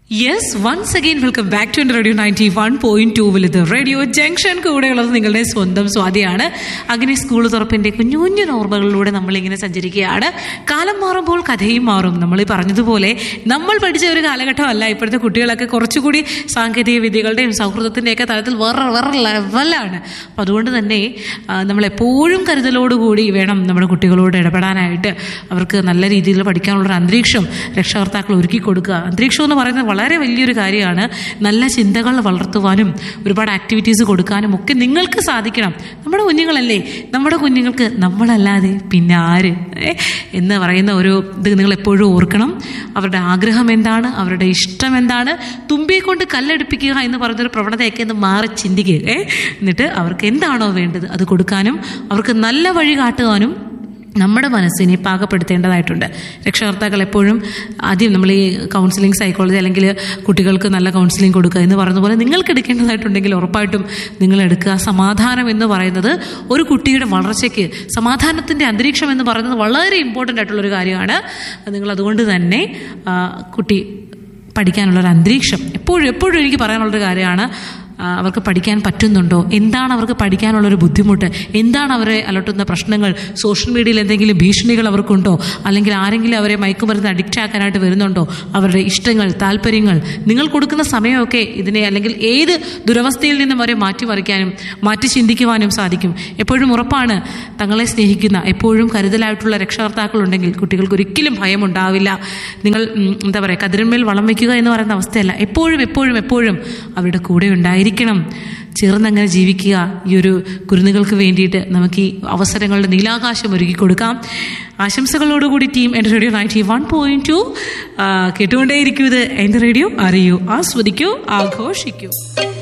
Yes once again welcome back to radio ninety one point ടൂവിൽ ഇത് radio junction കൂടെയുള്ളത് നിങ്ങളുടെ സ്വന്തം സ്വാതിയാണ് അങ്ങനെ സ്കൂൾ തുറപ്പിന്റെ കുഞ്ഞു കുഞ്ഞു ഓർമ്മകളിലൂടെ നമ്മളിങ്ങനെ സഞ്ചരിക്കുകയാണ് കാലം മാറുമ്പോൾ കഥയും മാറും നമ്മൾ ഈ പറഞ്ഞതുപോലെ നമ്മൾ പഠിച്ച ഒരു കാലഘട്ടമല്ല ഇപ്പോഴത്തെ കുട്ടികളൊക്കെ കുറച്ചുകൂടി സാങ്കേതിക വിദ്യകളുടെയും സൗഹൃദത്തിൻ്റെയൊക്കെ തലത്തിൽ വേറെ വേറെ ലെവലാണ് അപ്പം അതുകൊണ്ട് തന്നെ ആ, നമ്മളെപ്പോഴും കരുതലോടുകൂടി വേണം നമ്മുടെ കുട്ടികളോട് ഇടപെടാനായിട്ട് അവർക്ക് നല്ല രീതിയിൽ പഠിക്കാനുള്ളൊരു അന്തരീക്ഷം രക്ഷകർത്താക്കൾ ഒരുക്കി കൊടുക്കുക അന്തരീക്ഷം എന്ന് പറയുന്നത് വളരെ വലിയൊരു കാര്യമാണ് നല്ല ചിന്തകൾ വളർത്തുവാനും ഒരുപാട് ആക്ടിവിറ്റീസ് കൊടുക്കാനും ഒക്കെ നിങ്ങൾക്ക് സാധിക്കണം നമ്മുടെ കുഞ്ഞുങ്ങളല്ലേ നമ്മുടെ കുഞ്ഞുങ്ങൾക്ക് നമ്മളല്ലാതെ പിന്നെ ആര് ഏ? എന്ന് പറയുന്ന ഒരു ഇത് നിങ്ങൾ എപ്പോഴും ഓർക്കണം അവരുടെ ആഗ്രഹം എന്താണ് അവരുടെ ഇഷ്ടം എന്താണ് തുമ്പിയെ കൊണ്ട് കല്ലെടുപ്പിക്കുക എന്ന് പറയുന്നൊരു പ്രവണതയൊക്കെ ഒന്ന് മാറി ചിന്തിക്കുക ഏ? എന്നിട്ട് അവർക്ക് എന്താണോ വേണ്ടത് അത് കൊടുക്കാനും അവർക്ക് നല്ല വഴി കാട്ടുവാനും നമ്മുടെ മനസ്സിനെ പാകപ്പെടുത്തേണ്ടതായിട്ടുണ്ട് രക്ഷകർത്താക്കൾ എപ്പോഴും ആദ്യം നമ്മൾ ഈ കൗൺസിലിംഗ് സൈക്കോളജി അല്ലെങ്കിൽ കുട്ടികൾക്ക് നല്ല കൗൺസിലിംഗ് കൊടുക്കുക എന്ന് പറയുന്ന പോലെ നിങ്ങൾക്ക് എടുക്കേണ്ടതായിട്ടുണ്ടെങ്കിൽ ഉറപ്പായിട്ടും നിങ്ങൾ എടുക്കുക സമാധാനം എന്ന് പറയുന്നത് ഒരു കുട്ടിയുടെ വളർച്ചയ്ക്ക് സമാധാനത്തിൻ്റെ അന്തരീക്ഷം എന്ന് പറയുന്നത് വളരെ ഇമ്പോർട്ടൻ്റ് ആയിട്ടുള്ളൊരു കാര്യമാണ് നിങ്ങൾ അതുകൊണ്ട് തന്നെ ആ, കുട്ടി പഠിക്കാനുള്ളൊരു അന്തരീക്ഷം എപ്പോഴും എപ്പോഴും എനിക്ക് പറയാനുള്ളൊരു കാര്യമാണ് ആ, അവർക്ക് പഠിക്കാൻ പറ്റുന്നുണ്ടോ എന്താണ് അവർക്ക് പഠിക്കാനുള്ളൊരു ബുദ്ധിമുട്ട് എന്താണ് അവരെ അലട്ടുന്ന പ്രശ്നങ്ങൾ സോഷ്യൽ മീഡിയയിൽ എന്തെങ്കിലും ഭീഷണികൾ അവർക്കുണ്ടോ അല്ലെങ്കിൽ ആരെങ്കിലും അവരെ മയക്കുമരുന്ന് അഡിക്റ്റ് ആക്കാനായിട്ട് വരുന്നുണ്ടോ അവരുടെ ഇഷ്ടങ്ങൾ താല്പര്യങ്ങൾ നിങ്ങൾ കൊടുക്കുന്ന സമയമൊക്കെ ഇതിനെ അല്ലെങ്കിൽ ഏത് ദുരവസ്ഥയിൽ നിന്നും അവരെ മാറ്റിമറിക്കാനും മാറ്റി ചിന്തിക്കുവാനും സാധിക്കും എപ്പോഴും ഉറപ്പാണ് തങ്ങളെ സ്നേഹിക്കുന്ന എപ്പോഴും കരുതലായിട്ടുള്ള രക്ഷകർത്താക്കളുണ്ടെങ്കിൽ കുട്ടികൾക്ക് ഒരിക്കലും ഭയമുണ്ടാവില്ല നിങ്ങൾ ഉം, എന്താ പറയുക കതിരന്മേൽ വളം വയ്ക്കുക എന്ന് പറയുന്ന അവസ്ഥയല്ല എപ്പോഴും എപ്പോഴും എപ്പോഴും അവരുടെ കൂടെ ഉണ്ടായിരിക്കണം ചേർന്നങ്ങനെ ജീവിക്കുക ഈ ഒരു കുരുന്നുകൾക്ക് വേണ്ടിയിട്ട് നമുക്ക് ഈ അവസരങ്ങളുടെ നീലാകാശം ഒരുക്കി കൊടുക്കാം ആശംസകളോടുകൂടി ടീം എൻ്റെ radio ninety one point two കേട്ടുകൊണ്ടേയിരിക്കും ഇത് എൻ്റെ റേഡിയോ അറിയൂ ആസ്വദിക്കൂ ആഘോഷിക്കൂ